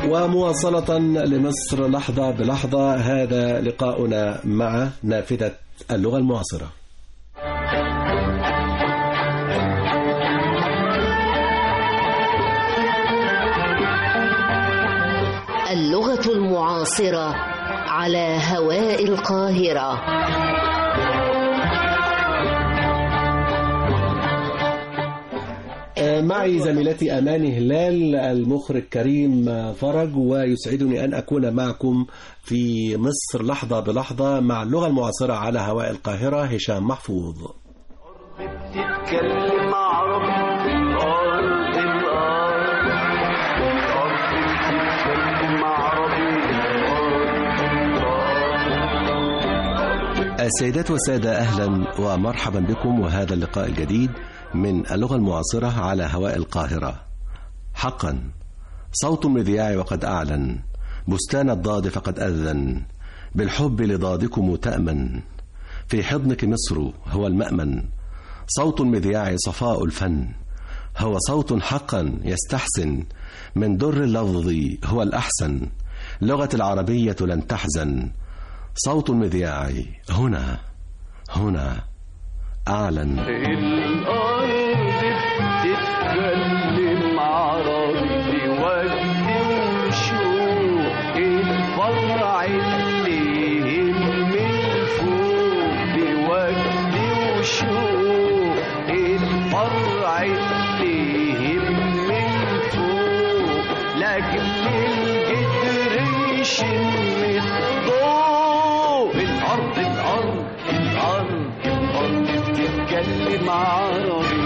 ومواصلة لمصر لحظة بلحظة هذا لقاؤنا مع نافذة اللغة المعاصرة اللغة المعاصرة على هواء القاهرة معي زميلتي أماني هلال المخرج كريم فرج ويسعدني أن أكون معكم في مصر لحظة بلحظة مع اللغة المعاصرة على هواء القاهرة هشام محفوظ بتتكلم عربي الأرض الأرض الأرض بتتكلم عربي الأرض السيدات والسادة أهلا ومرحبا بكم وهذا اللقاء الجديد من اللغة المعاصرة على هواء القاهرة حقا صوت المذياع وقد أعلن بستان الضاد فقد أذن بالحب لضادكم تأمن في حضنك مصر هو المأمن صوت المذياع صفاء الفن هو صوت حقا يستحسن من در اللفظ هو الأحسن لغة العربية لن تحزن صوت المذياع هنا هنا أعلن الأرض بتتكلم عربي ودي وشوق الفرع اللي يهم الفوق بودي وشوق الفرع اللي يهم الفوق لكن الجدر يشم الضوء الأرض الأرض الأرض الأرض بتتكلم عربي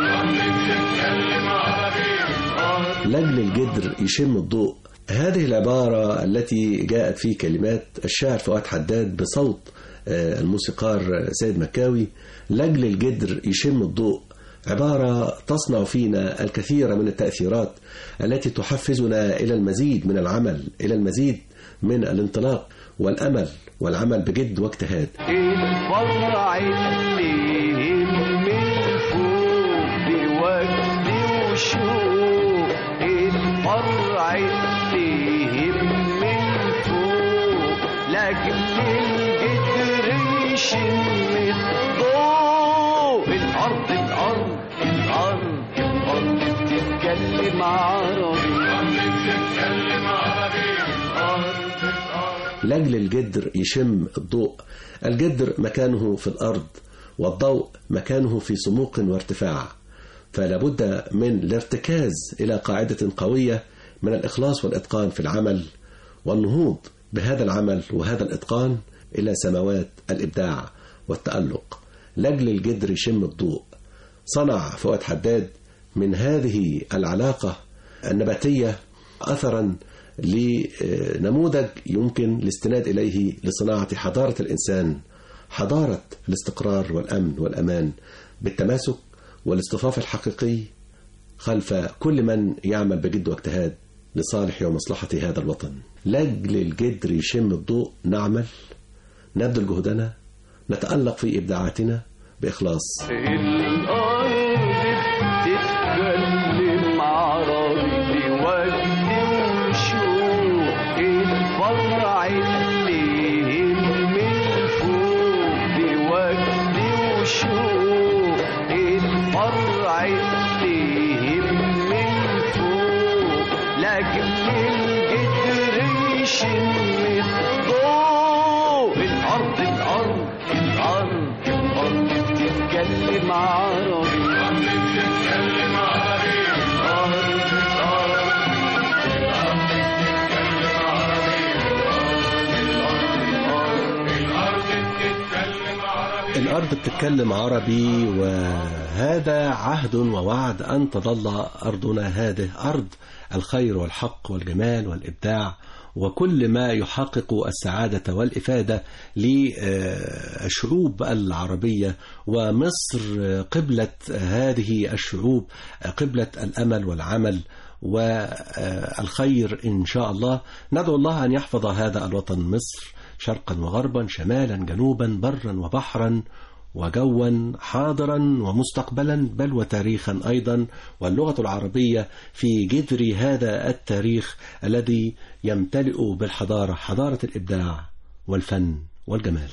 لجل الجدر يشم الضوء هذه العبارة التي جاءت في كلمات الشاعر فؤاد حداد بصوت آه، الموسيقار سيد مكاوي لجل الجدر يشم الضوء عبارة تصنع فينا الكثير من التأثيرات التي تحفزنا إلى المزيد من العمل إلى المزيد من الانطلاق والأمل والعمل بجد واجتهاد الفرع اللي يهم الفوق بودي وشوق الفرع اللي يهم الفوق لكن الجدر يشم الضوء الأرض الأرض الأرض الأرض بتتكلم عربي لجل الجدر يشم الضوء الجدر مكانه في الأرض والضوء مكانه في سموق وارتفاع فلا بد من الارتكاز إلى قاعدة قوية من الإخلاص والإتقان في العمل والنهوض بهذا العمل وهذا الإتقان إلى سماوات الإبداع والتألق لجل الجدر يشم الضوء صنع فؤاد حداد من هذه العلاقة النباتية أثرا لنموذج يمكن الاستناد إليه لصناعة حضارة الإنسان حضارة الاستقرار والأمن والأمان بالتماسك والاصطفاف الحقيقي خلف كل من يعمل بجد واجتهاد لصالح ومصلحة هذا الوطن لجل الجدر يشم الضوء نعمل نبذل جهدنا نتألق في إبداعاتنا بإخلاص الأرض بتتكلم عربي ودي وشوق الفرع اللي يهم الفوق بودي وشوق الفرع اللي يهم الفوق لكن الجدر يشم الضوء الأرض الأرض الأرض الأرض بتتكلم عربي الأرض بتتكلم عربي وهذا عهد ووعد أن تظل أرضنا هذه أرض الخير والحق والجمال والإبداع وكل ما يحقق السعادة والإفادة للشعوب العربية ومصر قبلة هذه الشعوب قبلة الأمل والعمل والخير إن شاء الله ندعو الله أن يحفظ هذا الوطن مصر شرقا وغربا شمالا جنوبا برا وبحرا وجوا حاضرا ومستقبلا بل وتاريخا أيضا واللغة العربية في جذر هذا التاريخ الذي يمتلئ بالحضارة حضارة الإبداع والفن والجمال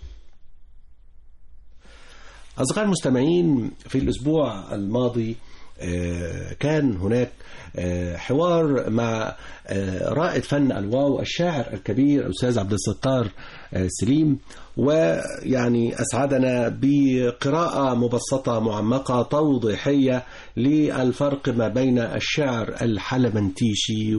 أصدقائي المستمعين في الأسبوع الماضي آه، كان هناك آه، حوار مع آه، رائد فن الواو الشاعر الكبير الأستاذ عبد الستار آه، سليم ويعني أسعدنا بقراءة مبسطة معمقة توضيحية للفرق ما بين الشعر الحلمنتيشي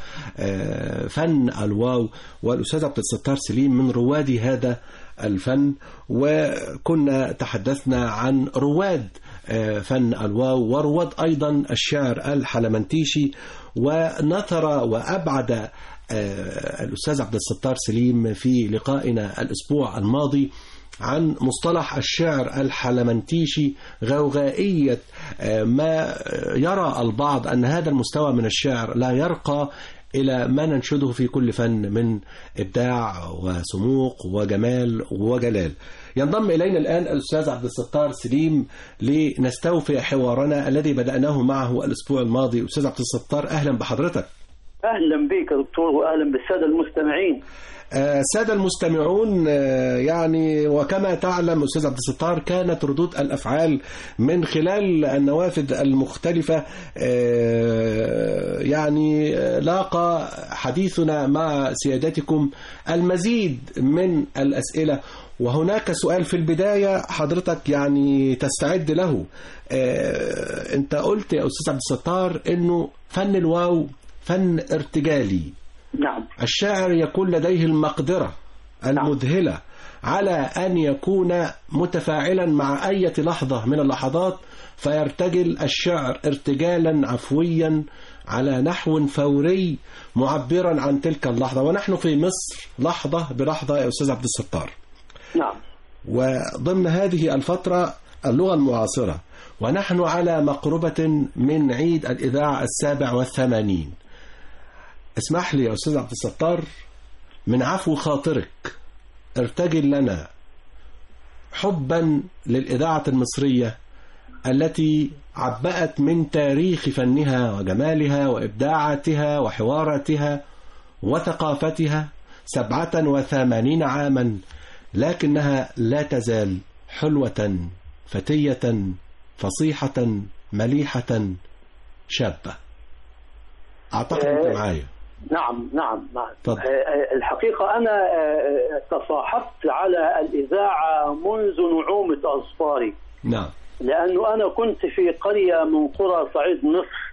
وفن الواو والأستاذ عبد الستار سليم من رواد هذا الفن وكنا تحدثنا عن رواد آه، فن الواو ورواد أيضا الشعر الحلمنتيشي ونثر وأبعد آه، الأستاذ عبد الستار سليم في لقائنا الأسبوع الماضي عن مصطلح الشعر الحلمنتيشي غوغائية آه، ما يرى البعض أن هذا المستوى من الشعر لا يرقى إلى ما ننشده في كل فن من إبداع وسموق وجمال وجلال ينضم إلينا الآن الأستاذ عبد الستار سليم لنستوفي حوارنا الذي بدأناه معه الأسبوع الماضي أستاذ عبد الستار أهلا بحضرتك اهلا بك يا دكتور واهلا بالساده المستمعين آه، السادة المستمعون آه، يعني وكما تعلم أستاذ عبد الستار كانت ردود الأفعال من خلال النوافذ المختلفة آه، يعني آه، لاقى حديثنا مع سيادتكم المزيد من الأسئلة وهناك سؤال في البداية حضرتك يعني تستعد له آه، أنت قلت يا أستاذ عبد الستار أنه فن الواو فن ارتجالي نعم الشاعر يكون لديه المقدرة المذهلة على أن يكون متفاعلا مع أي لحظة من اللحظات فيرتجل الشعر ارتجالا عفويا على نحو فوري معبرا عن تلك اللحظة ونحن في مصر لحظة بلحظة يا أستاذ عبد الستار نعم وضمن هذه الفترة اللغة المعاصرة ونحن على مقربة من عيد الإذاعة السابع والثمانين اسمح لي يا أستاذ عبد الستار من عفو خاطرك ارتجل لنا حبا للإذاعة المصرية التي عبأت من تاريخ فنها وجمالها وإبداعاتها وحواراتها وثقافتها سبعة وثمانين عاما لكنها لا تزال حلوة فتية فصيحة مليحة شابة أعتقد أنت معايا نعم نعم نعم اتفضل. آه، آه، الحقيقة أنا آه، آه، تصاحبت على الإذاعة منذ نعومة أظفاري نعم لأنه أنا كنت في قرية من قرى صعيد مصر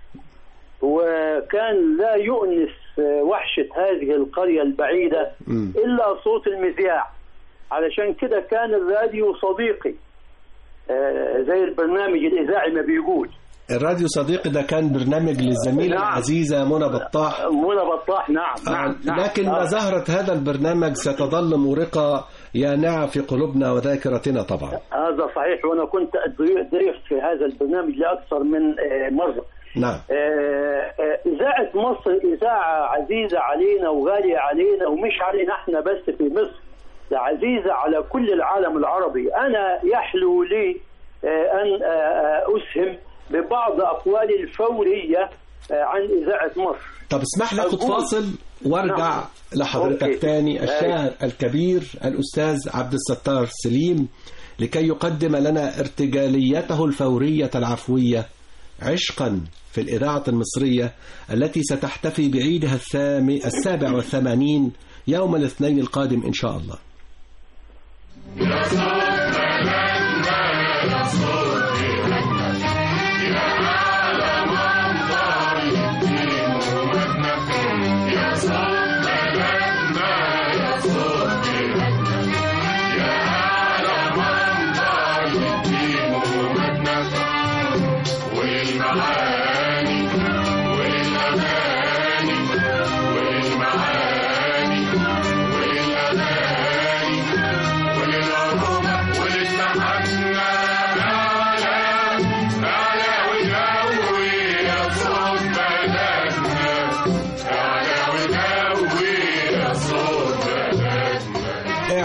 وكان لا يؤنس آه، وحشة هذه القرية البعيدة مم. إلا صوت المذياع علشان كده كان الراديو صديقي آه، زي البرنامج الإذاعي ما بيقول الراديو صديقي ده كان برنامج للزميلة نعم. العزيزة منى بطاح منى بطاح نعم نعم, نعم. لكن آه. مظاهرة هذا البرنامج ستظل مورقة يانعة في قلوبنا وذاكرتنا طبعا هذا صحيح وانا كنت ضيف ضيف في هذا البرنامج لاكثر من آه، مره نعم آه، آه، اذاعه مصر اذاعه عزيزه علينا وغاليه علينا ومش علينا احنا بس في مصر ده عزيزه على كل العالم العربي انا يحلو لي آه، ان آه، آه، اسهم ببعض اقوالي الفوريه آه، عن اذاعه مصر طب اسمح لي اخد أقول. فاصل وارجع نعم. لحضرتك أوكي. تاني الشاعر الكبير الأستاذ عبد الستار سليم لكي يقدم لنا ارتجاليته الفورية العفوية عشقا في الإذاعة المصرية التي ستحتفي بعيدها الثامي السابع والثمانين يوم الاثنين القادم إن شاء الله Yeah.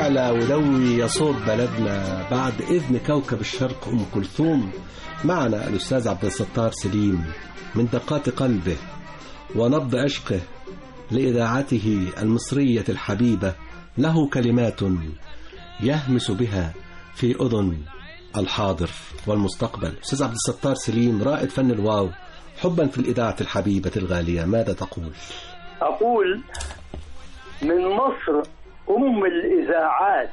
يعلى ودوي يا صوت بلدنا بعد إذن كوكب الشرق أم كلثوم معنا الأستاذ عبد الستار سليم من دقات قلبه ونبض عشقه لإذاعته المصرية الحبيبة له كلمات يهمس بها في أذن الحاضر والمستقبل أستاذ عبد الستار سليم رائد فن الواو حبا في الإذاعة الحبيبة الغالية ماذا تقول؟ أقول من مصر أم الإذاعات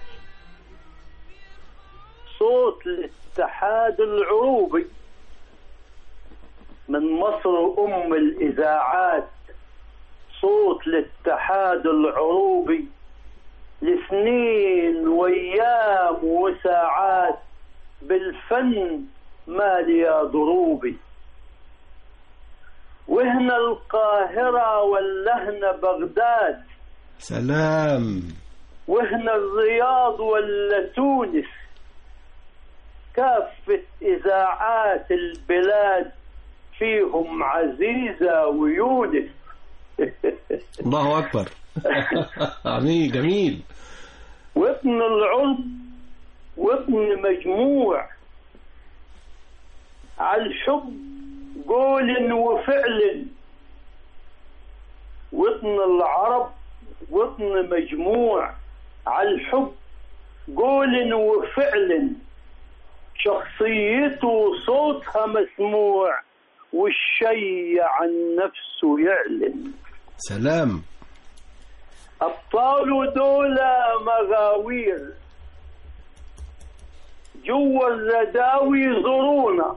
صوت الاتحاد العروبي من مصر أم الإذاعات صوت الاتحاد العروبي لسنين وأيام وساعات بالفن مالية ضروبي وهنا القاهرة ولا بغداد سلام وهنا الرياض ولا تونس كافة إذاعات البلاد فيهم عزيزة ويونس الله أكبر عميل جميل وابن العرب وابن مجموع على الحب قول وفعل وابن العرب وابن مجموع على الحب قول وفعل شخصيته وصوتها مسموع والشي عن نفسه يعلن سلام أبطال دولة مغاوير جوا الرداوي زورونا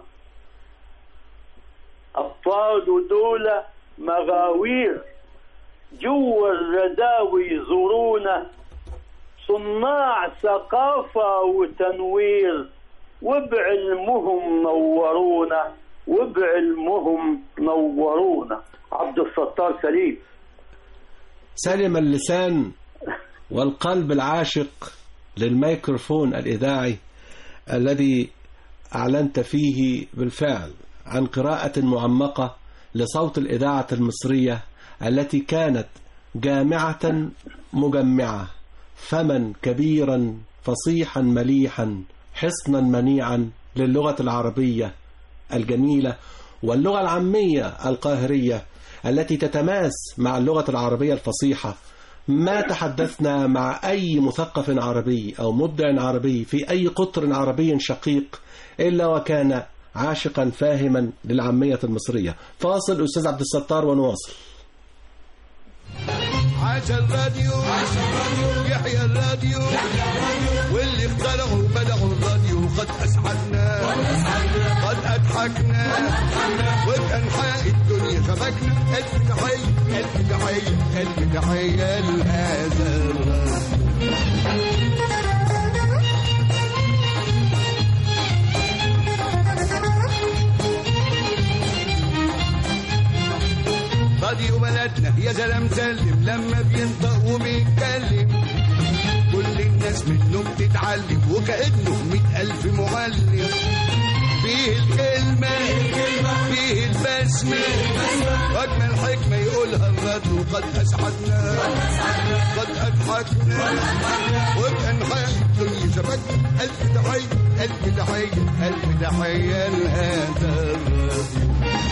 أبطال دولة مغاوير جوا الرداوي زورونا صناع ثقافة وتنوير وبعلمهم نورونا وبعلمهم نورونا عبد الستار سليم سلم اللسان والقلب العاشق للميكروفون الإذاعي الذي أعلنت فيه بالفعل عن قراءة معمقة لصوت الإذاعة المصرية التي كانت جامعة مجمعة فما كبيرا فصيحا مليحا حصنا منيعا للغة العربية الجميلة واللغة العامية القاهرية التي تتماس مع اللغة العربية الفصيحة ما تحدثنا مع أي مثقف عربي أو مبدع عربي في أي قطر عربي شقيق إلا وكان عاشقا فاهما للعامية المصرية فاصل أستاذ عبد الستار ونواصل عاش الراديو يحيى الراديو واللي اخترعوا بدعوا الراديو قد اسعدنا قد اضحكنا وبانحاء الدنيا شبكنا الف تحيه الف تحيه الف تحيه لهذا الراديو راديو بلدنا يا زلم سلم لما بينطق وبيتكلم كل الناس منه بتتعلم وكأنه مئة ألف معلم فيه الكلمة فيه البسمة وأجمل حكمة يقولها الراديو قد أسعدنا قد أضحكنا وبأنحاء الدنيا شبكنا ألف تحية ألف تحية ألف تحية لهذا الراديو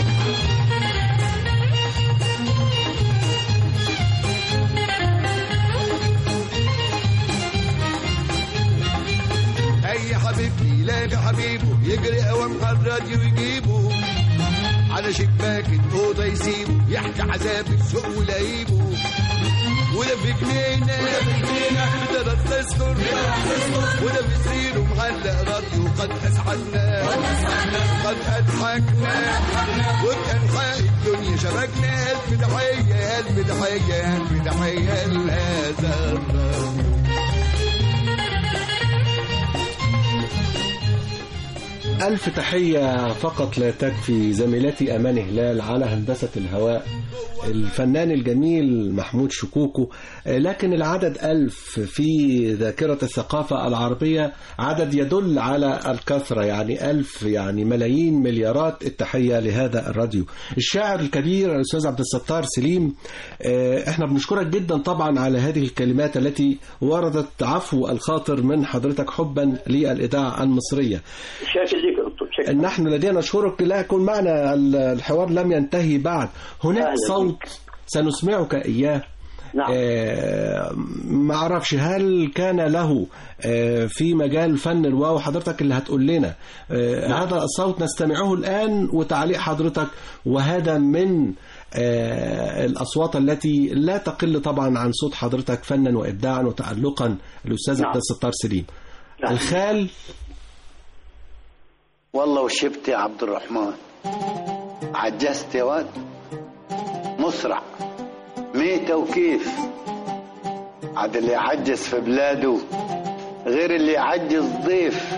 اي حبيبي يلاقي حبيبه يجري اوام على الراديو يجيبه على شباك الاوضه يسيبه يحكي عذاب السوق ولايبه وده في جنينه ده ده التذكر وده في سريره معلق راديو قد اسعدنا قد اضحكنا وبانحاء الدنيا شبكنا الف تحيه الف تحيه الف تحيه لهذا الراديو ألف تحية فقط لا تكفي زميلتي أمان هلال على هندسة الهواء الفنان الجميل محمود شكوكو لكن العدد ألف في ذاكرة الثقافة العربية عدد يدل على الكثرة يعني ألف يعني ملايين مليارات التحية لهذا الراديو الشاعر الكبير الأستاذ عبد الستار سليم آه، احنا بنشكرك جدا طبعا على هذه الكلمات التي وردت عفو الخاطر من حضرتك حبا للإذاعة المصرية شاكر ليك يا دكتور شاكر نحن لدينا نشكرك لا يكون معنا الحوار لم ينتهي بعد هناك أهلا صوت سنسمعك إياه نعم آه، ما اعرفش هل كان له آه، في مجال فن الواو حضرتك اللي هتقول لنا آه، هذا الصوت نستمعه الآن وتعليق حضرتك وهذا من آه، الأصوات التي لا تقل طبعا عن صوت حضرتك فنا وإبداعا وتألقا الأستاذ نعم. عبد الستار سليم نعم. الخال والله وشبت يا عبد الرحمن عجزت يا واد مسرع ميتة وكيف عاد اللي يعجز في بلاده غير اللي يعجز ضيف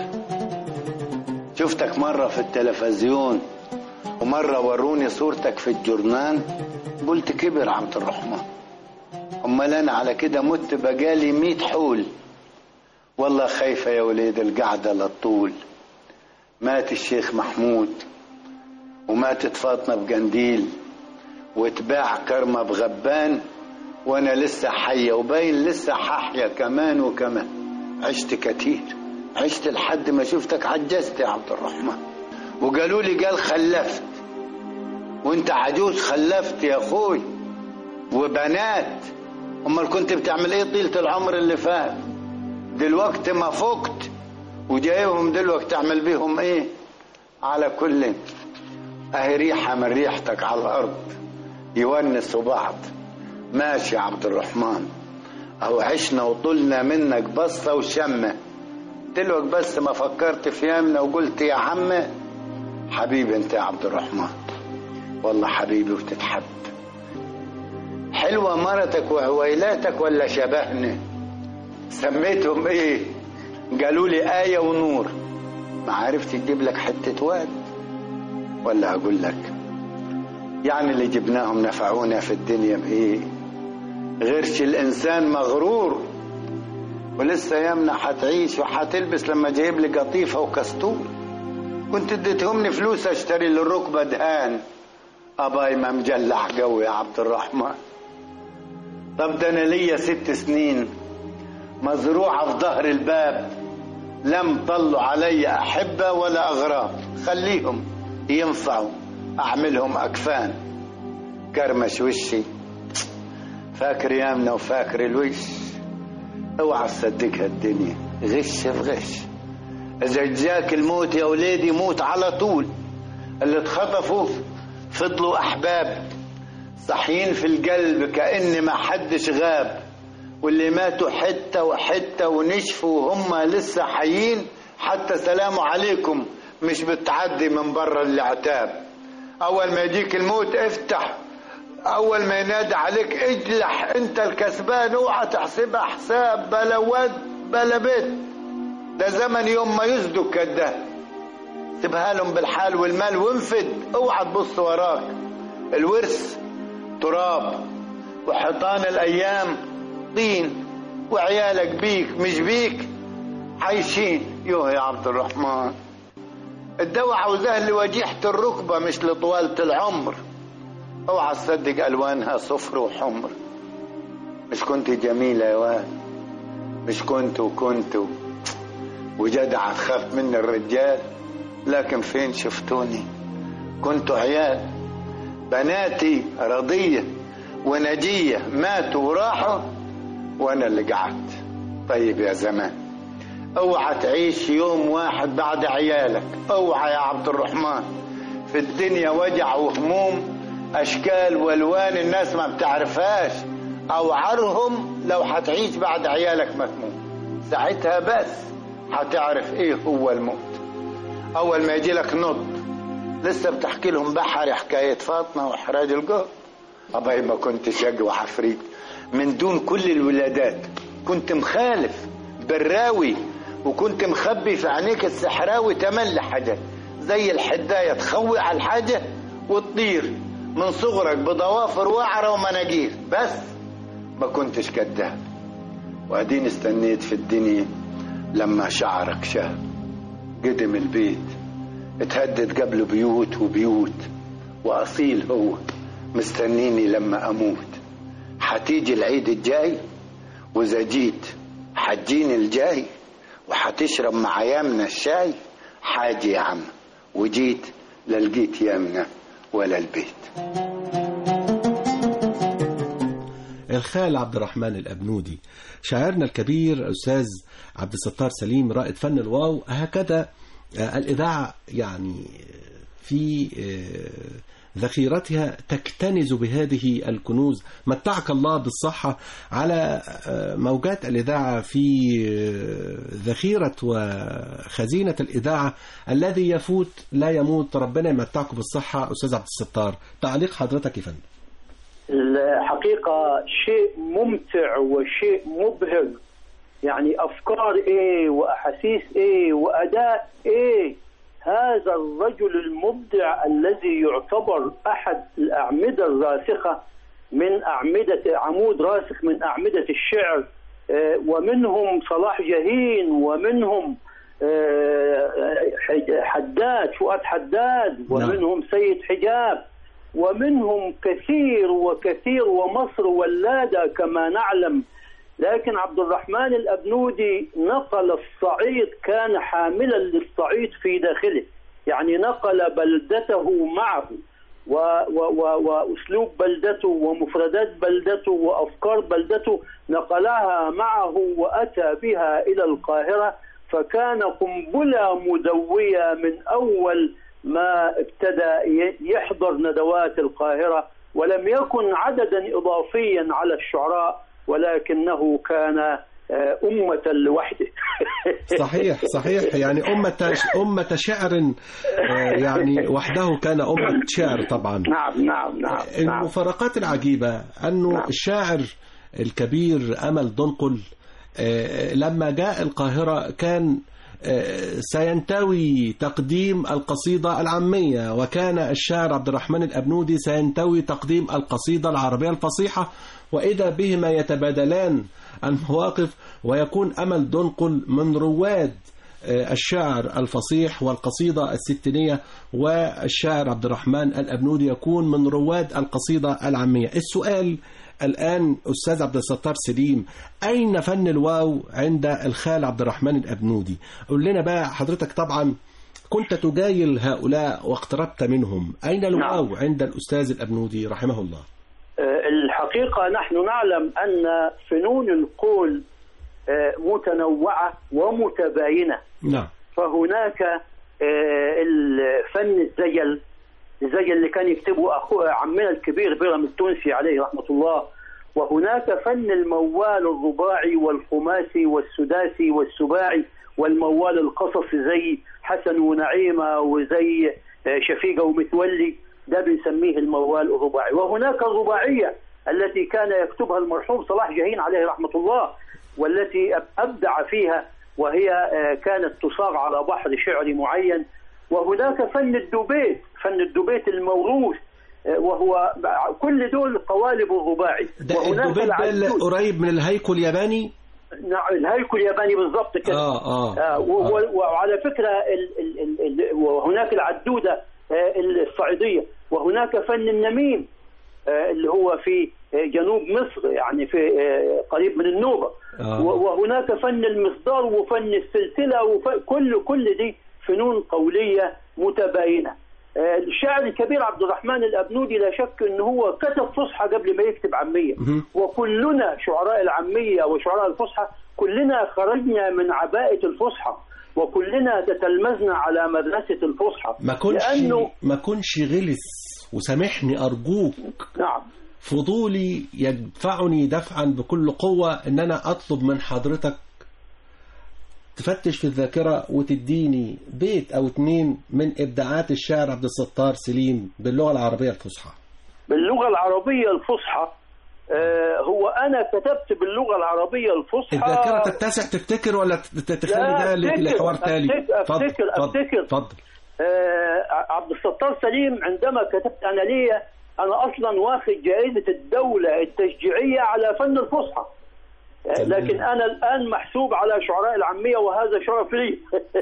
شفتك مرة في التلفزيون ومرة وروني صورتك في الجورنان قلت كبر عبد الرحمن امال انا على كده مت بقالي ميت حول والله خايفة يا وليد القعدة للطول مات الشيخ محمود وماتت فاطمة بجنديل واتباع كرمة بغبان وانا لسه حية وباين لسه ححيا كمان وكمان عشت كتير عشت لحد ما شفتك عجزت يا عبد الرحمن وقالوا لي قال خلفت وانت عجوز خلفت يا اخوي وبنات امال كنت بتعمل ايه طيلة العمر اللي فات دلوقتي ما فقت وجايبهم دلوقتي تعمل بيهم ايه على كل اهي ريحة من ريحتك على الارض يونسوا بعض ماشي يا عبد الرحمن اهو عشنا وطلنا منك بصة وشمة دلوقتي بس ما فكرت في يمنا وقلت يا عم حبيبي انت يا عبد الرحمن والله حبيبي وتتحب حلوة مرتك وعويلاتك ولا شبهني سميتهم ايه قالوا لي آية ونور ما عرفت تجيب لك حتة واد ولا أقول لك يعني اللي جبناهم نفعونا في الدنيا بإيه غيرش الإنسان مغرور ولسه يمنى حتعيش وحتلبس لما جايب لي قطيفة وكستور كنت اديتهمني فلوس اشتري للركبة دهان أباي ما مجلع قوي يا عبد الرحمن طب ده أنا ليا ست سنين مزروعة في ظهر الباب لم طلوا علي أحبة ولا أغراب خليهم ينفعوا أعملهم أكفان كرمش وشي فاكر يامنا وفاكر الوش اوعى تصدقها الدنيا غش في غش إذا جاك الموت يا ولادي موت على طول اللي اتخطفوا فضلوا أحباب صحيين في القلب كأن ما حدش غاب واللي ماتوا حتة وحتة ونشفوا وهم لسه حيين حتى سلام عليكم مش بتعدي من بره العتاب أول ما يجيك الموت افتح أول ما ينادي عليك اجلح أنت الكسبان اوعى تحسبها حساب بلا ود بلا بيت ده زمن يوم ما يصدق كده سيبها لهم بالحال والمال وانفد اوعى تبص وراك الورث تراب وحيطان الايام طين وعيالك بيك مش بيك عايشين يوه يا عبد الرحمن الدواء عاوزاه لوجيحة الركبة مش لطوالة العمر اوعى تصدق الوانها صفر وحمر مش كنت جميلة يا واد مش كنت وكنت وجدع تخاف من الرجال لكن فين شفتوني كنت عيال بناتي رضية ونجية ماتوا وراحوا وانا اللي قعدت طيب يا زمان اوعى تعيش يوم واحد بعد عيالك اوعى يا عبد الرحمن في الدنيا وجع وهموم اشكال والوان الناس ما بتعرفهاش اوعرهم لو هتعيش بعد عيالك مهموم ساعتها بس هتعرف ايه هو الموت اول ما يجي لك نط لسه بتحكي لهم بحري حكاية فاطمة وحراج الجهر أبي ما كنت شقي وحفريت من دون كل الولادات كنت مخالف براوي وكنت مخبي في عينيك السحراوي تملي حاجات زي الحداية تخوي على الحاجة وتطير من صغرك بضوافر وعرة ومناجير بس ما كنتش كذاب واديني استنيت في الدنيا لما شعرك شاب قدم البيت اتهدد قبل بيوت وبيوت وأصيل هو مستنيني لما أموت حتيجي العيد الجاي وإذا جيت حتجيني الجاي وحتشرب مع يامنا الشاي حاجي يا عم وجيت للقيت يامنا ولا البيت الخال عبد الرحمن الأبنودي شاعرنا الكبير أستاذ عبد الستار سليم رائد فن الواو هكذا آه، الإذاعة يعني في آه، ذخيرتها تكتنز بهذه الكنوز متعك الله بالصحة على آه، موجات الإذاعة في آه، ذخيرة وخزينة الإذاعة الذي يفوت لا يموت ربنا يمتعكم بالصحة أستاذ عبد الستار تعليق حضرتك يا فندم الحقيقة شيء ممتع وشيء مبهج يعني أفكار إيه وأحاسيس إيه وأداء إيه هذا الرجل المبدع الذي يعتبر أحد الأعمدة الراسخة من أعمدة عمود راسخ من أعمدة الشعر آه، ومنهم صلاح جاهين ومنهم آه، حج- حداد فؤاد حداد ومنهم سيد حجاب ومنهم كثير وكثير ومصر ولادة كما نعلم لكن عبد الرحمن الأبنودي نقل الصعيد كان حاملا للصعيد في داخله يعني نقل بلدته معه و و و وأسلوب بلدته ومفردات بلدته وأفكار بلدته نقلها معه وأتى بها إلى القاهرة فكان قنبلة مدوية من أول ما ابتدى ي- يحضر ندوات القاهرة ولم يكن عددا إضافيا على الشعراء ولكنه كان آه، أمة لوحده صحيح صحيح يعني أمة أمة شعر آه، يعني وحده كان أمة شعر طبعا نعم نعم نعم نعم المفارقات العجيبة أنه نعم. الشاعر الكبير أمل دنقل آه، لما جاء القاهرة كان آه، سينتوي تقديم القصيدة العامية وكان الشاعر عبد الرحمن الأبنودي سينتوي تقديم القصيدة العربية الفصيحة وإذا بهما يتبادلان المواقف ويكون أمل دنقل من رواد آه، الشعر الفصيح والقصيدة الستينية والشاعر عبد الرحمن الأبنودي يكون من رواد القصيدة العامية السؤال الآن أستاذ عبد الستار سليم أين فن الواو عند الخال عبد الرحمن الأبنودي قل لنا بقى حضرتك طبعا كنت تجايل هؤلاء واقتربت منهم أين الواو عند الأستاذ الأبنودي رحمه الله آه، الحقيقة نحن نعلم أن فنون القول آه، متنوعة ومتباينة نعم فهناك آه، الفن الزجل الزجل اللي كان يكتبه أخو عمنا الكبير بيرم التونسي عليه رحمة الله وهناك فن الموال الرباعي والخماسي والسداسي والسباعي والموال القصصي زي حسن ونعيمة وزي آه، شفيقة ومتولي ده بنسميه الموال الرباعي وهناك الرباعية التي كان يكتبها المرحوم صلاح جاهين عليه رحمة الله والتي أبدع فيها وهي آه، كانت تصاغ على بحر شعري معين وهناك فن الدوبيت فن الدوبيت الموروث آه، وهو كل دول قوالب الرباعي ده وهناك الدوبيت ده اللي العجوز. قريب من الهيكل الياباني نعم الهيكل الياباني بالضبط كده آه آه, آه، و- و- وعلى فكرة ال ال ال ال وهناك العدودة آه، الصعيدية وهناك فن النميم آه، اللي هو في آه، جنوب مصر يعني في آه، قريب من النوبة آه. و- وهناك فن المصدار وفن السلسلة وكل كل دي فنون قولية متباينة آه، الشاعر الكبير عبد الرحمن الأبنودي لا شك أنه هو كتب فصحى قبل ما يكتب عامية مهم. وكلنا شعراء العامية وشعراء الفصحى كلنا خرجنا من عباءة الفصحى وكلنا تتلمذنا على مدرسة الفصحى ما كنش لأنه ما كنش غلس وسامحني أرجوك نعم فضولي يدفعني دفعا بكل قوة ان انا اطلب من حضرتك تفتش في الذاكرة وتديني بيت او اتنين من ابداعات الشاعر عبد الستار سليم باللغة العربية الفصحى باللغة العربية الفصحى آه، هو انا كتبت باللغه العربيه الفصحى الذاكرة تتسع تفتكر ولا ت- تخلي لا، ده ل- أفتكر، لحوار تالي أفتكر، اتفضل، أفتكر، اتفضل، أفتكر. اتفضل آه، عبد الستار سليم عندما كتبت انا ليا انا اصلا واخد جائزه الدوله التشجيعيه على فن الفصحى آه، تمام. لكن انا الان محسوب على شعراء العاميه وهذا شرف لي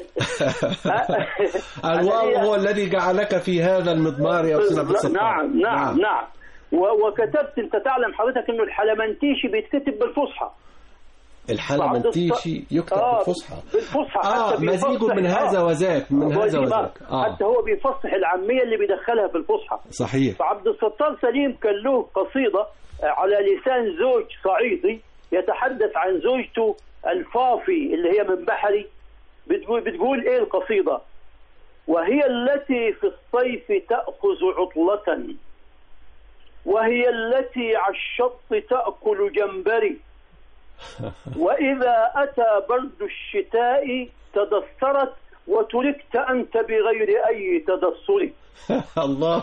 أنا الواو ليا- هو الذي جعلك في هذا المضمار يا أستاذ عبد الستار نعم نعم نعم و- وكتبت انت تعلم حضرتك انه الحلمنتيشي بيتكتب بالفصحى الحلمنتيشي يكتب آه، بالفصحى بالفصحى اه حتى مزيج بيفصح- من هذا آه. وذاك من هو هذا دي بقى. وذاك اه حتى هو بيفصح العاميه اللي بيدخلها في الفصحى صحيح فعبد الستار سليم كان له قصيده على لسان زوج صعيدي يتحدث عن زوجته الفافي اللي هي من بحري بتقول بتقول ايه القصيده وهي التي في الصيف تاخذ عطله وهي التي على الشط تاكل جمبري واذا اتى برد الشتاء تدثرت وتركت انت بغير اي تدثر الله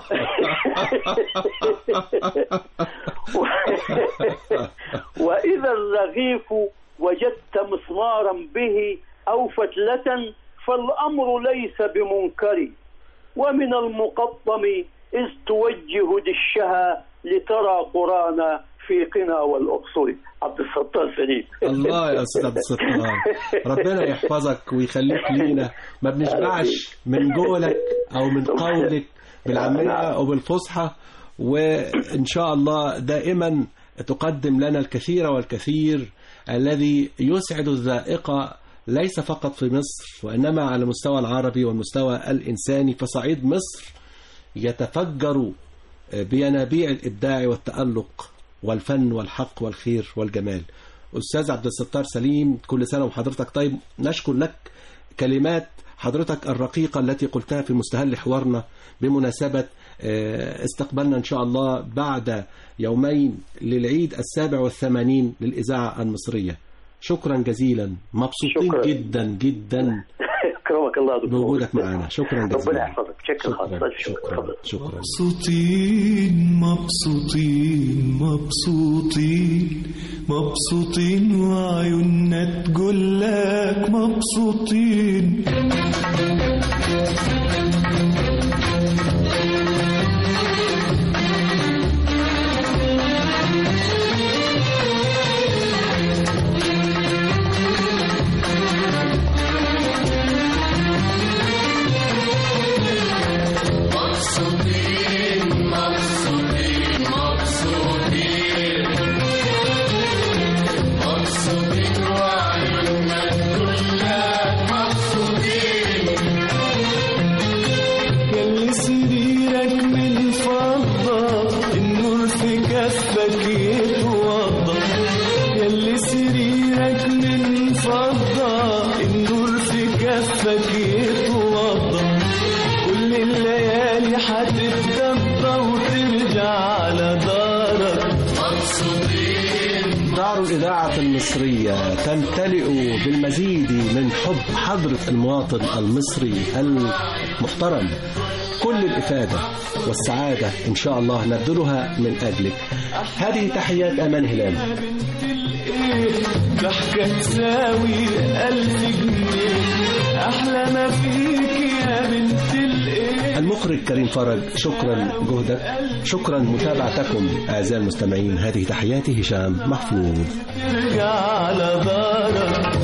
وإذا الرغيف وجدت مسمارا به أو فتلة فالأمر ليس بمنكر ومن المقطم إذ توجه دشها لترى قرانا في قنا والأقصر عبد الستار سليم الله يا استاذ عبد الستار ربنا يحفظك ويخليك لينا ما بنشبعش من جولك او من قولك بالعاميه او بالفصحى وان شاء الله دائما تقدم لنا الكثير والكثير الذي يسعد الذائقه ليس فقط في مصر وانما على المستوى العربي والمستوى الانساني فصعيد مصر يتفجر بينابيع الابداع والتالق والفن والحق والخير والجمال أستاذ عبد الستار سليم كل سنة وحضرتك طيب نشكر لك كلمات حضرتك الرقيقة التي قلتها في مستهل حوارنا بمناسبة آه، استقبالنا إن شاء الله بعد يومين للعيد السابع والثمانين للإذاعة المصرية شكرا جزيلا مبسوطين شكرا. جدا جدا أكرمك الله يا دكتور بوجودك معنا شكرا جزيلا ربنا يحفظك شكرا خالص شكرا ألف شكر شكرا, تفضل. شكرا. مبسوطين مبسوطين مبسوطين مبسوطين وعيوننا تقول لك مبسوطين يلي سريرك من فضة النور في كفك يتوضى يلي سريرك من فضة النور في كفك يتوضى كل الليالي حتتدبى وترجع على دارك دار الإذاعة المصرية تمتلئ بالمزيد من حب حضرة المواطن المصري المحترم كل الإفادة والسعادة إن شاء الله نبذلها من أجلك هذه تحيات أمان هلال بنت الايه ضحكة تساوي ألف جنيه أحلى ما فيك يا بنت الايه المخرج كريم فرج شكرا جهدك شكرا متابعتكم أعزائي المستمعين هذه تحياتي هشام محفوظ ترجع على دارك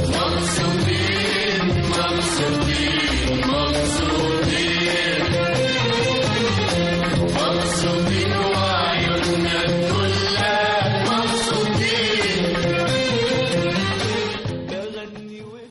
مبسوطين